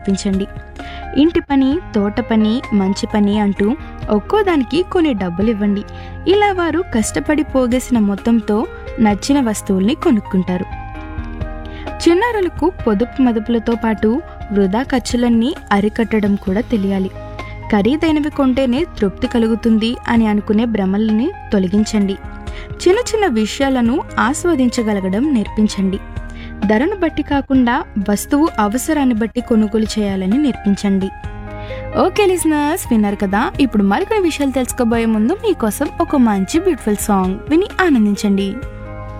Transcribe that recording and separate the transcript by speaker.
Speaker 1: నేర్పించండి ఇంటి పని తోట పని మంచి పని అంటూ ఒక్కో దానికి కొన్ని డబ్బులు ఇవ్వండి ఇలా వారు కష్టపడి పోగేసిన మొత్తంతో నచ్చిన వస్తువుల్ని కొనుక్కుంటారు చిన్నారులకు పొదుపు మదుపులతో పాటు వృధా ఖర్చులన్నీ అరికట్టడం కూడా తెలియాలి ఖరీదైనవి కొంటేనే తృప్తి కలుగుతుంది అని అనుకునే భ్రమల్ని తొలగించండి చిన్న చిన్న విషయాలను ఆస్వాదించగలగడం నేర్పించండి ధరను బట్టి కాకుండా వస్తువు అవసరాన్ని బట్టి కొనుగోలు చేయాలని నేర్పించండి ఓకే లిజనర్స్ విన్నారు కదా ఇప్పుడు మరికొన్ని విషయాలు తెలుసుకోబోయే ముందు మీకోసం ఒక మంచి బ్యూటిఫుల్ సాంగ్ విని ఆనందించండి